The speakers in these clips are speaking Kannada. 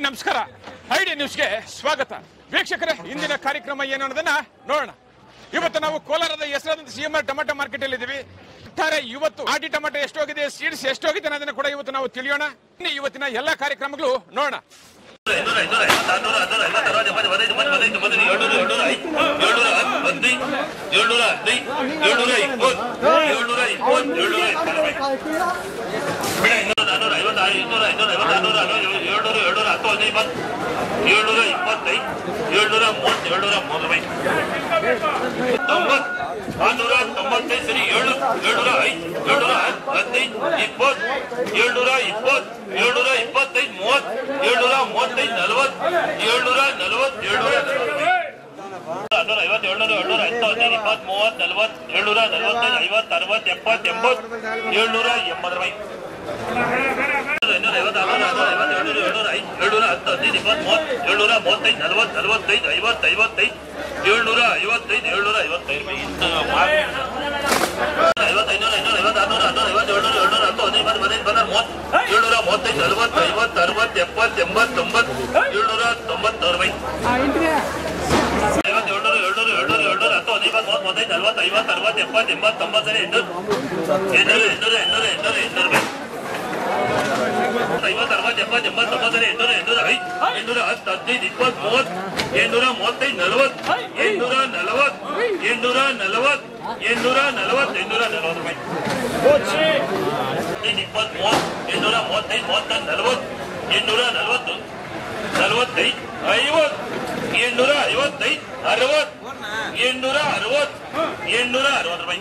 ನಮಸ್ಕಾರ ಐಡಿ ನ್ಯೂಸ್ಗೆ ಸ್ವಾಗತ ವೀಕ್ಷಕರೇ ಇಂದಿನ ಕಾರ್ಯಕ್ರಮ ಏನು ಅನ್ನೋದನ್ನ ನೋಡೋಣ ಇವತ್ತು ನಾವು ಕೋಲಾರದ ಹೆಸರಾದಂತ C M R tomato market ಅಲ್ಲಿ ಇದ್ದೀವಿ ಒಟ್ಟಾರೆ ಇವತ್ತು ಆಟಿ ಟೊಮೆಟೊ ಎಷ್ಟೋಗಿದೆ ಸೀಡ್ಸ್ ಎಷ್ಟೋಗಿದೆ ಅನ್ನೋದನ್ನ ಕೂಡ ಇವತ್ತು ನಾವು ತಿಳಿಯೋಣ ಇನ್ನು ಇವತ್ತಿನ ಎಲ್ಲಾ ಕಾರ್ಯಕ್ರಮಗಳು ನೋಡೋಣ ಐನೂರ ಐನೂರ ಐವತ್ತು ಆರ್ನೂರ ಆರ್ನೂರ ಐವತ್ತು ಅರವತ್ತು ಎಪ್ಪತ್ತು ಹದಿನೈದು ಹದಿನೈದು ಹದಿನೈದು ಏಳ್ನೂರ ಏಳ್ನೂರ ಐದು ಏಳ್ನೂರ ಹದಿನೈದು ಏಳ್ನೂರ ಹದಿನೈದು ಏಳ್ನೂರ ಇಪ್ಪತ್ತು ಏಳ್ನೂರ ಇಪ್ಪತ್ತು ಏಳ್ನೂರ ಇಪ್ಪತ್ತು ಬೇಡ ಇನ್ನೂರ ನಾನ್ನೂರ ಐವತ್ತಾರು ಇನ್ನೂರ ಐನೂರ ಐವತ್ತು ಆರ್ನೂರ ಆರ್ನೂರ ಏಳ್ನೂರ ಏಳ್ನೂರ ಹತ್ತು ಹದಿನೈದು ಇಪ್ಪತ್ತು ಏಳ್ನೂರ ಇಪ್ಪತ್ತೈದು ಏಳ್ನೂರ ಮೂವತ್ತು ಏಳ್ನೂರ ಮೂರು ಬೈ ತೊಂಬತ್ತು ಆರ್ನೂರ ತೊಂಬತ್ತೈದು ಸರಿ ಏಳು ಏಳ್ನೂರ ಐದು ಏಳ್ನೂರ ಹದಿನೈದು ಇಪ್ಪತ್ತು ಏಳ್ನೂರ ಇಪ್ಪತ್ತು ಏಳ್ನೂರ ಇಪ್ಪತ್ತೈದು ಮೂವತ್ತು ಏಳ್ನೂರ ಮೂವತ್ತೈದು ನಲವತ್ತು ಏಳ್ನೂರ ನಲವತ್ತು ಏಳ್ನೂರ ಆರ್ನೂರ ಐವತ್ತು ಏಳ್ನೂರ ಏಳ್ನೂರ ಹತ್ತು ಹದಿನೈದು ಇಪ್ಪತ್ತು ಮೂವತ್ತು ನಲವತ್ತು ಏಳ್ನೂರ ನಲವತ್ತೈದು ಐವತ್ತು ಅರವತ್ತು ಎಪ್ಪತ್ತು ಎಂಬತ್ತು ಏಳ್ನೂರ ಎಂಬತ್ತರ ಬೈ ಐನೂರ ಐವತ್ತು ಆರ್ನೂರ ಆರ್ನೂರ ಐವತ್ತು ಏಳ್ನೂರ ಏಳ್ನೂರ ಐದು ಏಳ್ನೂರ ಹತ್ತು ಹದಿನೈದು ಇಪ್ಪತ್ತು ಮೂವತ್ತು ಏಳ್ನೂರ ಮೂವತ್ತೈದು ನಲವತ್ತು ನಲವತ್ತೈದು ಐವತ್ತು ಐವತ್ತೈದು ಏಳ್ನೂರ ಐವತ್ತೈದು ಏಳ್ನೂರ ಐವತ್ತೈದು ಬೈ ಇನ್ನು ಐವತ್ತು ಐನೂರ ಐನೂರ ಐವತ್ತು ಆರ್ನೂರ ಆರ್ನೂರ ಐವತ್ತು ಏಳ್ನೂರ ಏಳ್ನೂರ ಹತ್ತು ಹದಿನೈದು ಬಂದು ಹದಿನೈದು ಬಂದ ಮೂವತ್ತು ಏಳ್ನೂರ ಮೂವತ್ತೈದು ನಲವತ್ತು ಐವತ್ತು ಅರವತ್ತು ಎಪ್ಪತ್ತು ಎಂಬತ್ತು ತೊಂಬತ್ತು ಏಳ್ನೂರ ತೊಂಬತ್ತಾರು ಬೈ ಐವತ್ತು ಏಳ್ನೂರ ಏಳ್ನೂರ ಏಳ್ನೂರ ಏಳ್ನೂರ ಹತ್ತು ಹದಿನೈದು ಮೂವತ್ತು ಮೂವತ್ತೈದು ನಲವತ್ತು ಐವತ್ತು ಅರವತ್ತು ಎಪ್ಪತ್ತು ಎಂಬತ್ತು ತೊಂಬತ್ತು ಸರಿ ಎಂಟು ಎಂಟೂರು ಎಂಟೂರು ಎಂಟೂರು ಎಂಟೂರು ಎಂಟೂರು ಬೈ ಐವತ್ತು ಅರವತ್ತು ಎಪ್ಪತ್ತು ಎಂಬತ್ತು ತೊಂಬತ್ತು ಸರಿ ಎಂಟೂರ ಎಂಟೂರ ಐದು ಎಂಟೂರ ಹತ್ತು ಹದಿನೈದು ಇಪ್ಪತ್ತು ಮೂವತ್ತು ಎಂಟುನೂರ ಮೂವತ್ತೈದು ನಲವತ್ತು ಎಂಟುನೂರ ನಲವತ್ತು ಎಂಟುನೂರ ನಲವತ್ತು ಎಂಟುನೂರ ನಲವತ್ತು ಎಂಟುನೂರ ನಲವತ್ತು ರೂಪಾಯಿ ಹದಿನೈದು ಇಪ್ಪತ್ತು ಮೂವತ್ತು ಎಂಟುನೂರ ಮೂವತ್ತೈದು ಮೂವತ್ತೊಂದು ನಲವತ್ತು ಎಂಟುನೂರ ನಲವತ್ತು ನಲವತ್ತೈದು ಐವತ್ತು ಎಂಟುನೂರ ಐವತ್ತೈದು ಅರವತ್ತು ಎಂಟುನೂರ ಅರವತ್ತು ಎಂಟುನೂರ ಅರವತ್ತು ರೂಪಾಯಿ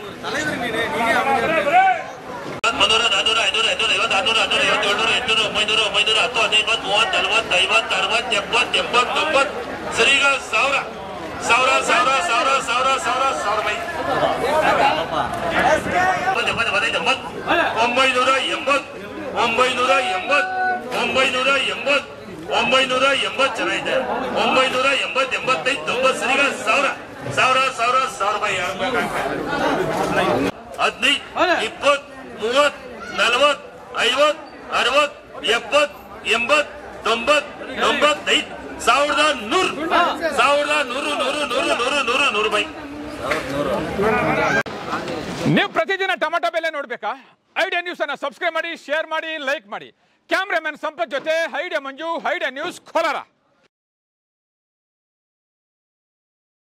ಮುನ್ನೂರ ನಾನ್ನೂರ ಐನೂರ ಐನೂರ ಐವತ್ತು ಆರ್ನೂರ ಆರ್ನೂರ ಐವತ್ತು ಏಳ್ನೂರ ಎಂಟುನೂರ ಒಂಬೈನೂರ ಒಂಬೈನೂರ ಹತ್ತು ಹದಿನೈದು ಇಪ್ಪತ್ತು ಮೂವತ್ತು ನಲವತ್ತು ಐವತ್ತು ಅರವತ್ತು ಎಪ್ಪತ್ತು ಎಂಬತ್ತು ತೊಂಬತ್ತು ಸರಿ ಈಗ ಸಾವಿರ ಸಾವಿರ ಸಾವಿರ ಸಾವಿರ ಸಾವಿರ ಸಾವಿರ ಸಾವಿರ ಬೈ ಎಪ್ಪತ್ತು ಎಪ್ಪತ್ತು ಹದಿನೈದು ಎಂಬತ್ತು ಒಂಬೈನೂರ ಎಂಬತ್ತು ಒಂಬೈನೂರ ಎಂಬತ್ತು ಒಂಬೈನೂರ ಎಂಬತ್ತು ಒಂಬೈನೂರ ಎಂಬತ್ತು ಚೆನ್ನಾಗಿದೆ ಒಂಬೈನೂರ ಎಂಬತ್ತು ಎಂಬತ್ತೈದು ತೊಂಬತ್ತು ಸರಿ ಈಗ ಸಾವಿರ ಸಾವಿರ ಸಾವಿರ ಸಾವಿರ ಬೈ ಹದಿನೈದು ಇಪ್ಪತ್ತು ಮೂವತ್ ನಲವತ್ ಐವತ್ ಅರವತ್ ಎಪ್ಪತ್ ಎಂಬತ್ ತೊಂಬತ್ ತೊಂಬತ್ತೈದು ಸಾವಿರದ ನೂರು ಸಾವಿರದ ನೂರು ನೂರು ನೂರು ನೂರು ನೂರು ನೂರು ಬೈ ನೀವು ಪ್ರತಿದಿನ ಟೊಮೆಟೊ ಬೆಲೆ ನೋಡ್ಬೇಕಾ ಐಡಿಯಾ ನ್ಯೂಸ್ ಅನ್ನ ಸಬ್ಸ್ಕ್ರೈಬ್ ಮಾಡಿ ಶೇರ್ ಮಾಡಿ ಲೈಕ್ ಮಾಡಿ ಕ್ಯಾಮ್ರಾಮನ್ ಸಂಪತ್ ಜೊತೆ idea Manju idea news Kolar